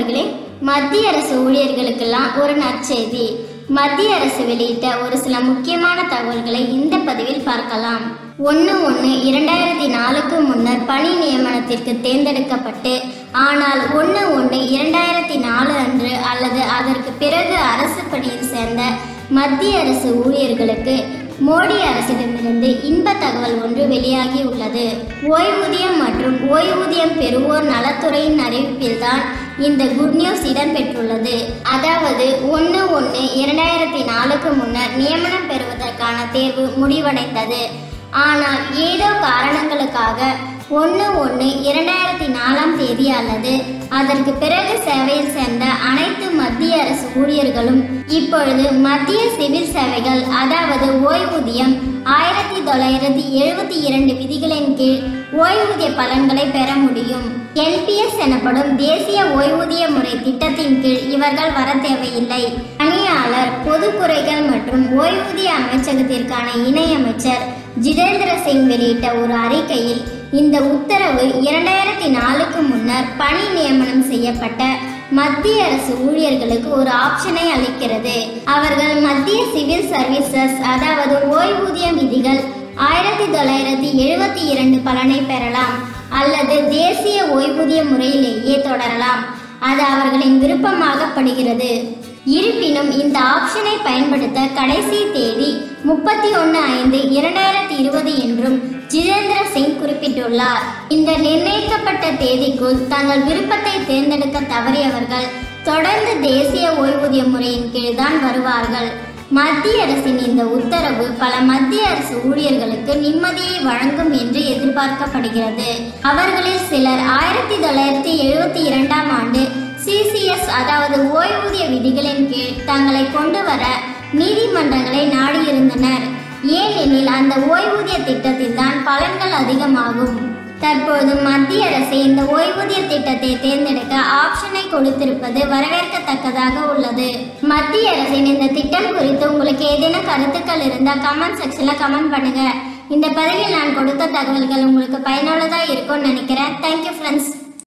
நண்பர்களே மத்திய அரசு ஊழியர்களுக்கெல்லாம் ஒரு நற்செய்தி மத்திய அரசு வெளியிட்ட ஒரு சில முக்கியமான தகவல்களை இந்த பதிவில் பார்க்கலாம் ஒன்று ஒன்று இரண்டாயிரத்தி நாலுக்கு முன்னர் பணி நியமனத்திற்கு தேர்ந்தெடுக்கப்பட்டு ஆனால் ஒன்று ஒன்று இரண்டாயிரத்தி நாலு அன்று அல்லது அதற்கு பிறகு அரசு பணியில் சேர்ந்த மத்திய அரசு ஊழியர்களுக்கு மோடி அரசிடமிருந்து இன்ப தகவல் ஒன்று வெளியாகி உள்ளது ஓய்வூதியம் மற்றும் ஓய்வூதியம் பெறுவோர் நலத்துறையின் அறிவிப்பில்தான் இந்த குட் நியூஸ் இடம்பெற்றுள்ளது அதாவது ஒன்று ஒன்று இரண்டாயிரத்தி நாலுக்கு முன்னர் நியமனம் பெறுவதற்கான தேர்வு முடிவடைந்தது ஆனால் ஏதோ காரணங்களுக்காக ஒன்று ஒன்று இரண்டாயிரத்தி நாலாம் தேதி அல்லது அதற்கு பிறகு சேவையில் சேர்ந்த அனைத்து மத்திய அரசு ஊழியர்களும் இப்பொழுது மத்திய சிவில் சேவைகள் அதாவது ஓய்வூதியம் ஆயிரத்தி தொள்ளாயிரத்தி எழுபத்தி இரண்டு விதிகளின் கீழ் ஓய்வூதிய பலன்களை பெற முடியும் என்பிஎஸ் எனப்படும் தேசிய ஓய்வூதிய முறை திட்டத்தின் கீழ் இவர்கள் வர தேவையில்லை பணியாளர் பொதுக்குறைகள் மற்றும் ஓய்வூதிய அமைச்சகத்திற்கான இணையமைச்சர் ஜிதேந்திர சிங் வெளியிட்ட ஒரு அறிக்கையில் இந்த உத்தரவு இரண்டாயிரத்தி நாலுக்கு முன்னர் பணி நியமனம் செய்யப்பட்ட மத்திய அரசு ஊழியர்களுக்கு ஒரு ஆப்ஷனை அளிக்கிறது அவர்கள் மத்திய சிவில் சர்வீசஸ் அதாவது ஓய்வூதிய விதிகள் ஆயிரத்தி தொள்ளாயிரத்தி எழுபத்தி இரண்டு பலனை பெறலாம் அல்லது தேசிய ஓய்வூதிய முறையிலேயே தொடரலாம் அது அவர்களின் விருப்பமாகப்படுகிறது இருப்பினும் இந்த ஆப்ஷனை பயன்படுத்த கடைசி தேதி முப்பத்தி ஒன்று ஐந்து இரண்டாயிரத்தி இருபது என்றும் ஜிதேந்திர சிங் குறிப்பிட்டுள்ளார் இந்த நிர்ணயிக்கப்பட்ட தேதிக்குள் தங்கள் விருப்பத்தை தேர்ந்தெடுக்க தவறியவர்கள் தொடர்ந்து தேசிய ஓய்வூதிய முறையின் கீழ்தான் வருவார்கள் மத்திய அரசின் இந்த உத்தரவு பல மத்திய அரசு ஊழியர்களுக்கு நிம்மதியை வழங்கும் என்று எதிர்பார்க்கப்படுகிறது அவர்களில் சிலர் ஆயிரத்தி தொள்ளாயிரத்தி எழுபத்தி இரண்டாம் ஆண்டு சிசிஎஸ் அதாவது ஓய்வூதிய விதிகளின் கீழ் தங்களை கொண்டு வர நீதிமன்றங்களை நாடியிருந்தனர் ஏனெனில் அந்த ஓய்வூதிய திட்டத்தில் தான் பலன்கள் அதிகமாகும் தற்போது மத்திய அரசு இந்த ஓய்வூதிய திட்டத்தை தேர்ந்தெடுக்க ஆப்ஷனை கொடுத்திருப்பது வரவேற்கத்தக்கதாக உள்ளது மத்திய அரசின் இந்த திட்டம் குறித்து உங்களுக்கு ஏதேனும் கருத்துக்கள் இருந்தால் கமெண்ட் செக்ஷன்ல கமெண்ட் பண்ணுங்க இந்த பதிவில் நான் கொடுத்த தகவல்கள் உங்களுக்கு பயனுள்ளதா இருக்கும்னு நினைக்கிறேன் தேங்க்யூ ஃப்ரெண்ட்ஸ்